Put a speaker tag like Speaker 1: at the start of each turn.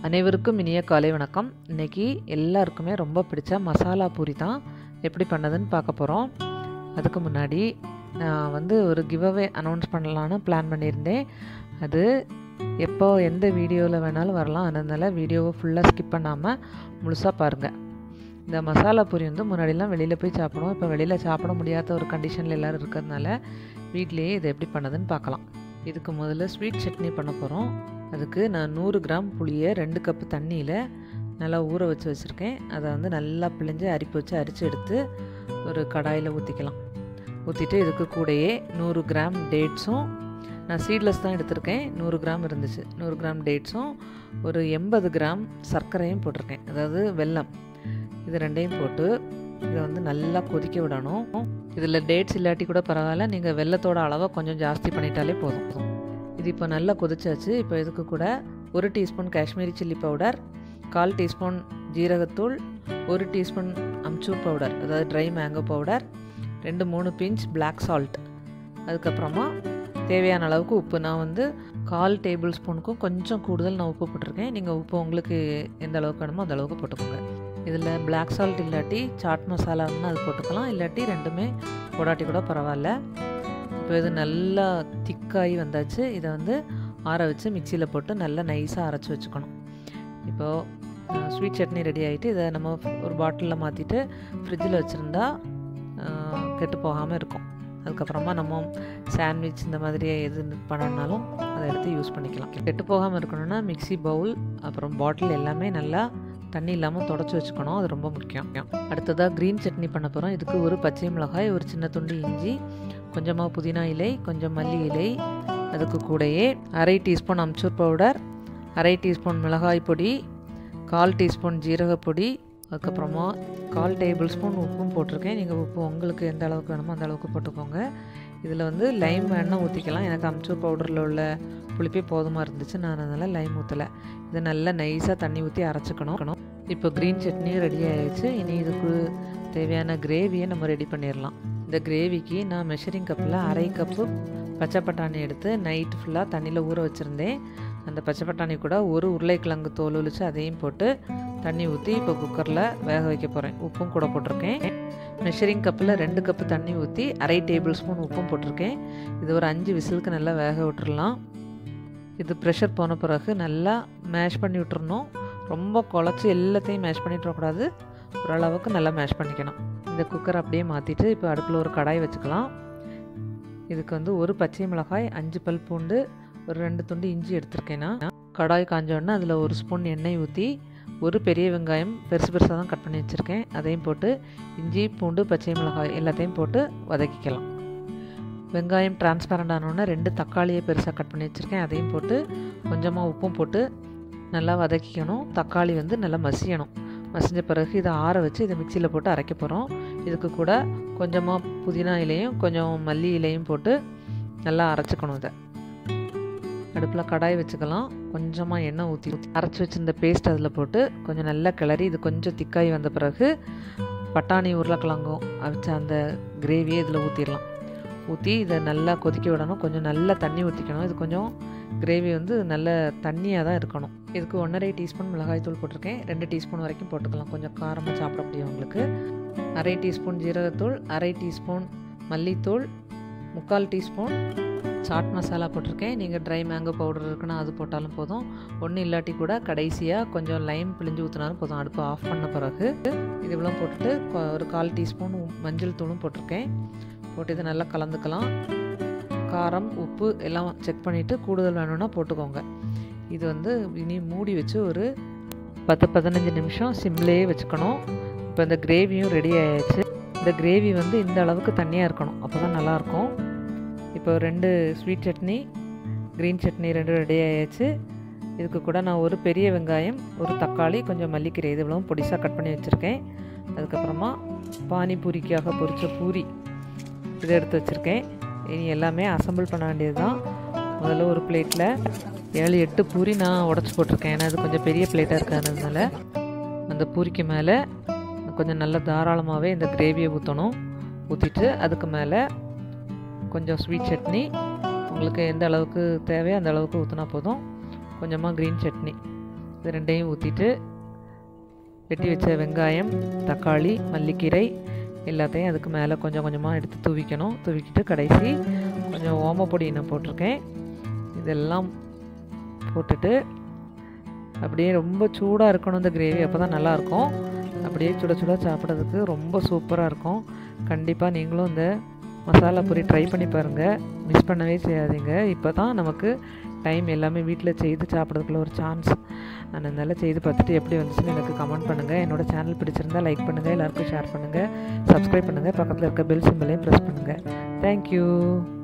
Speaker 1: அனைவருக்கும் இனிய காலை வணக்கம் இன்றைக்கி எல்லாருக்குமே ரொம்ப பிடிச்ச மசாலா பூரி தான் எப்படி பண்ணதுன்னு பார்க்க போகிறோம் அதுக்கு முன்னாடி நான் வந்து ஒரு கிவ்அவே அனௌன்ஸ் பண்ணலான்னு பிளான் பண்ணியிருந்தேன் அது எப்போ எந்த வீடியோவில் வேணாலும் வரலாம் அதனால வீடியோவை ஃபுல்லாக ஸ்கிப் பண்ணாமல் முழுசாக பாருங்கள் இந்த மசாலா பூரி வந்து முன்னாடிலாம் வெளியில் போய் சாப்பிடுவோம் இப்போ வெளியில் சாப்பிட முடியாத ஒரு கண்டிஷனில் எல்லோரும் இருக்கிறதுனால வீட்லேயே இதை எப்படி பண்ணதுன்னு பார்க்கலாம் இதுக்கு முதல்ல ஸ்வீட் சட்னி பண்ண போகிறோம் அதுக்கு நான் நூறு கிராம் புளியை ரெண்டு கப்பு தண்ணியில் நல்லா ஊற வச்சு வச்சுருக்கேன் அதை வந்து நல்லா பிழிஞ்சு அரிப்பு வச்சு அரித்து எடுத்து ஒரு கடாயில் ஊற்றிக்கலாம் ஊற்றிட்டு இதுக்கு கூடயே நூறு கிராம் டேட்ஸும் நான் சீட்லெஸ் தான் எடுத்திருக்கேன் நூறு கிராம் இருந்துச்சு நூறு கிராம் டேட்ஸும் ஒரு எண்பது கிராம் சர்க்கரையும் போட்டிருக்கேன் அதாவது வெல்லம் இது ரெண்டையும் போட்டு இதை வந்து நல்லா கொதிக்க விடணும் இதில் டேட்ஸ் இல்லாட்டி கூட பரவாயில்ல நீங்கள் வெள்ளத்தோட அளவை கொஞ்சம் ஜாஸ்தி பண்ணிட்டாலே போதும் இது இப்போ நல்லா கொதிச்சாச்சு இப்போ இதுக்கு கூட ஒரு டீஸ்பூன் காஷ்மீரி சில்லி பவுடர் கால் டீஸ்பூன் ஜீரகத்தூள் ஒரு டீஸ்பூன் அம்ச்சூர் பவுடர் அதாவது ட்ரை மேங்கோ பவுடர் ரெண்டு மூணு பிஞ்ச் பிளாக் சால்ட் அதுக்கப்புறமா தேவையான அளவுக்கு உப்பு நான் வந்து கால் டேபிள் ஸ்பூனுக்கும் கொஞ்சம் கூடுதல் நான் உப்பு போட்டிருக்கேன் நீங்கள் உப்பு உங்களுக்கு எந்த அளவுக்கு வேணுமோ அந்த அளவுக்கு போட்டுக்கோங்க இதில் பிளாக் சால்ட் இல்லாட்டி சாட் மசாலான்னு அது போட்டுக்கலாம் இல்லாட்டி ரெண்டுமே போடாட்டி கூட பரவாயில்ல இப்போ இது நல்லா திக்காகி வந்தாச்சு இதை வந்து ஆற வச்சு மிக்சியில் போட்டு நல்லா நைஸாக அரைச்சி வச்சுக்கணும் இப்போது ஸ்வீட் சட்னி ரெடி ஆகிட்டு இதை நம்ம ஒரு பாட்டிலில் மாற்றிட்டு ஃப்ரிட்ஜில் வச்சுருந்தா கெட்டு போகாமல் இருக்கும் அதுக்கப்புறமா நம்ம சாண்ட்விச் இந்த மாதிரி எது பண்ணணுனாலும் அதை எடுத்து யூஸ் பண்ணிக்கலாம் கெட்டு போகாமல் இருக்கணும்னா மிக்சி பவுல் அப்புறம் பாட்டில் எல்லாமே நல்லா தண்ணி இல்லாமல் தொடச்சி வச்சுக்கணும் அது ரொம்ப முக்கியம் அடுத்ததாக க்ரீன் சட்னி பண்ண போகிறோம் இதுக்கு ஒரு பச்சை மிளகாய் ஒரு சின்ன துண்டு இஞ்சி கொஞ்சமாக புதினா இலை கொஞ்சம் மல்லி இலை அதுக்கு கூடயே அரை டீஸ்பூன் அம்ச்சூர் பவுடர் அரை டீஸ்பூன் மிளகாய் பொடி கால் டீஸ்பூன் ஜீரகப்பொடி அதுக்கப்புறமா கால் டேபிள் ஸ்பூன் உப்பும் போட்டிருக்கேன் நீங்கள் உப்பு உங்களுக்கு எந்த அளவுக்கு வேணுமோ அந்த அளவுக்கு போட்டுக்கோங்க இதில் வந்து லைம் வேணால் ஊற்றிக்கலாம் எனக்கு அம்ச்சூர் பவுடரில் உள்ள புளிப்பே போதுமாக இருந்துச்சு நான் அதனால் லைம் ஊற்றலை இதை நல்லா நைஸாக தண்ணி ஊற்றி அரைச்சிக்கணும் இப்போ க்ரீன் சட்னி ரெடி ஆகிடுச்சு இனி இதுக்கு தேவையான கிரேவியை நம்ம ரெடி பண்ணிடலாம் இந்த கிரேவிக்கு நான் மெஷரிங் கப்பில் அரை கப்பு பச்சை பட்டாணி எடுத்து நைட்டு ஃபுல்லாக தண்ணியில் ஊற வச்சுருந்தேன் அந்த பச்சை பட்டாணி கூட ஒரு உருளைக்கிழங்கு தோல் ஒழிச்சு அதையும் போட்டு தண்ணி ஊற்றி இப்போ குக்கரில் வேக வைக்க போகிறேன் உப்பும் கூட போட்டிருக்கேன் மெஷரிங் கப்பில் ரெண்டு கப்பு தண்ணி ஊற்றி அரை டேபிள் ஸ்பூன் உப்பும் போட்டிருக்கேன் இது ஒரு அஞ்சு விசிலுக்கு நல்லா வேக விட்டுறலாம் இது ப்ரெஷர் போன பிறகு நல்லா மேஷ் பண்ணி விட்டுறணும் ரொம்ப குழச்சி எல்லாத்தையும் மேஷ் பண்ணிட்டு வரக்கூடாது ஓரளவுக்கு நல்லா மேஷ் பண்ணிக்கணும் இந்த குக்கர் அப்படியே மாற்றிட்டு இப்போ அடுப்பில் ஒரு கடாய் வச்சுக்கலாம் இதுக்கு வந்து ஒரு பச்சை மிளகாய் அஞ்சு பல் பூண்டு ஒரு ரெண்டு துண்டு இஞ்சி எடுத்திருக்கேன்னா கடாய் காஞ்சோடனே அதில் ஒரு ஸ்பூன் எண்ணெய் ஊற்றி ஒரு பெரிய வெங்காயம் பெருசு பெருசாக தான் கட் பண்ணி வச்சுருக்கேன் அதையும் போட்டு இஞ்சி பூண்டு பச்சை மிளகாய் எல்லாத்தையும் போட்டு வதக்கிக்கலாம் வெங்காயம் டிரான்ஸ்பரண்ட் ஆனோடனே ரெண்டு தக்காளியை பெருசாக கட் பண்ணி வச்சுருக்கேன் அதையும் போட்டு கொஞ்சமாக உப்பும் போட்டு நல்லா வதக்கிக்கணும் தக்காளி வந்து நல்லா மசியணும் மசிஞ்ச பிறகு இதை ஆற வச்சு இதை மிக்சியில் போட்டு அரைக்க போகிறோம் இதுக்கு கூட கொஞ்சமாக புதினா இலையும் கொஞ்சம் மல்லி இலையும் போட்டு நல்லா அரைச்சிக்கணும் இதை அடுப்பில் கடாய் வச்சுக்கலாம் கொஞ்சமாக எண்ணெய் ஊற்றி அரைச்சி வச்சுருந்த பேஸ்ட் அதில் போட்டு கொஞ்சம் நல்லா கிளறி இது கொஞ்சம் திக்காகி வந்த பிறகு பட்டாணி உருளைக்கிழங்கும் அரைச்ச அந்த கிரேவியை இதில் ஊற்றிடலாம் ஊற்றி இதை நல்லா கொதிக்க விடணும் கொஞ்சம் நல்லா தண்ணி ஊற்றிக்கணும் இது கொஞ்சம் கிரேவி வந்து நல்ல தண்ணியாக தான் இருக்கணும் இதுக்கு ஒன்றரை டீஸ்பூன் மிளகாய் தூள் போட்டிருக்கேன் ரெண்டு டீஸ்பூன் வரைக்கும் போட்டுக்கலாம் கொஞ்சம் காரமாக சாப்பிட முடியும் உங்களுக்கு அரை டீஸ்பூன் ஜீரகத்தூள் அரை டீஸ்பூன் மல்லித்தூள் முக்கால் டீஸ்பூன் சாட் மசாலா போட்டிருக்கேன் நீங்கள் ட்ரை மேங்கோ பவுடர் இருக்குன்னா அது போட்டாலும் போதும் ஒன்றும் இல்லாட்டி கூட கடைசியாக கொஞ்சம் லைம் பிழிஞ்சு ஊற்றினாலும் போதும் அடுப்பு ஆஃப் பண்ண பிறகு இது இவ்வளோ போட்டுட்டு ஒரு கால் டீஸ்பூன் மஞ்சள் தூளும் போட்டிருக்கேன் போட்டு இதை நல்லா கலந்துக்கலாம் காரம் உப்பு எல்லாம் செக் பண்ணிவிட்டு கூடுதல் வேணும்னா போட்டுக்கோங்க இது வந்து இனி மூடி வச்சு ஒரு பத்து பதினஞ்சு நிமிஷம் சிம்லேயே வச்சுக்கணும் இப்போ இந்த கிரேவியும் ரெடி ஆயாச்சு இந்த கிரேவி வந்து இந்த அளவுக்கு தண்ணியாக இருக்கணும் அப்போ தான் நல்லாயிருக்கும் இப்போ ரெண்டு ஸ்வீட் சட்னி க்ரீன் சட்னி ரெண்டும் ரெடி ஆயாச்சு இதுக்கு கூட நான் ஒரு பெரிய வெங்காயம் ஒரு தக்காளி கொஞ்சம் மல்லிக்கீரை இது இவ்வளோ பொடிசாக கட் பண்ணி வச்சுருக்கேன் அதுக்கப்புறமா பானிபூரிக்காக பொரித்த பூரி இதை எடுத்து வச்சுருக்கேன் இனி எல்லாமே அசம்பிள் பண்ண வேண்டியது தான் முதல்ல ஒரு பிளேட்டில் ஏழு எட்டு பூரி நான் உடச்சி போட்டிருக்கேன் ஏன்னா அது கொஞ்சம் பெரிய பிளேட்டாக இருக்கிறதுனால அந்த பூரிக்கு மேலே கொஞ்சம் நல்ல தாராளமாகவே இந்த கிரேவியை ஊற்றணும் ஊற்றிட்டு அதுக்கு மேலே கொஞ்சம் ஸ்வீட் சட்னி உங்களுக்கு எந்த அளவுக்கு தேவையோ அந்த அளவுக்கு ஊற்றினா போதும் கொஞ்சமாக க்ரீன் சட்னி இது ரெண்டையும் ஊற்றிட்டு வெட்டி வச்ச வெங்காயம் தக்காளி மல்லிக்கீரை எல்லாத்தையும் அதுக்கு மேலே கொஞ்சம் கொஞ்சமாக எடுத்து தூவிக்கணும் தூவிக்கிட்டு கடைசி கொஞ்சம் ஓமப்பொடி நான் போட்டிருக்கேன் இதெல்லாம் போட்டுட்டு அப்படியே ரொம்ப சூடாக இருக்கணும் இந்த கிரேவி அப்போ தான் நல்லாயிருக்கும் அப்படியே சுட சுட சாப்பிட்றதுக்கு ரொம்ப சூப்பராக இருக்கும் கண்டிப்பாக நீங்களும் இந்த மசாலா பூரி ட்ரை பண்ணி பாருங்கள் மிஸ் பண்ணவே செய்யாதீங்க இப்போ தான் நமக்கு டைம் எல்லாமே வீட்டில் செய்து சாப்பிட்றதுக்குள்ள ஒரு சான்ஸ் நான் அதனால் செய்து பார்த்துட்டு எப்படி வந்துச்சுன்னு எனக்கு கமெண்ட் பண்ணுங்கள் என்னோடய சேனல் பிடிச்சிருந்தா லைக் பண்ணுங்கள் எல்லாருக்கும் ஷேர் பண்ணுங்கள் சப்ஸ்கிரைப் பண்ணுங்கள் பக்கத்தில் இருக்க பெல் சிம்பிளையும் ப்ரெஸ் பண்ணுங்கள் தேங்க்யூ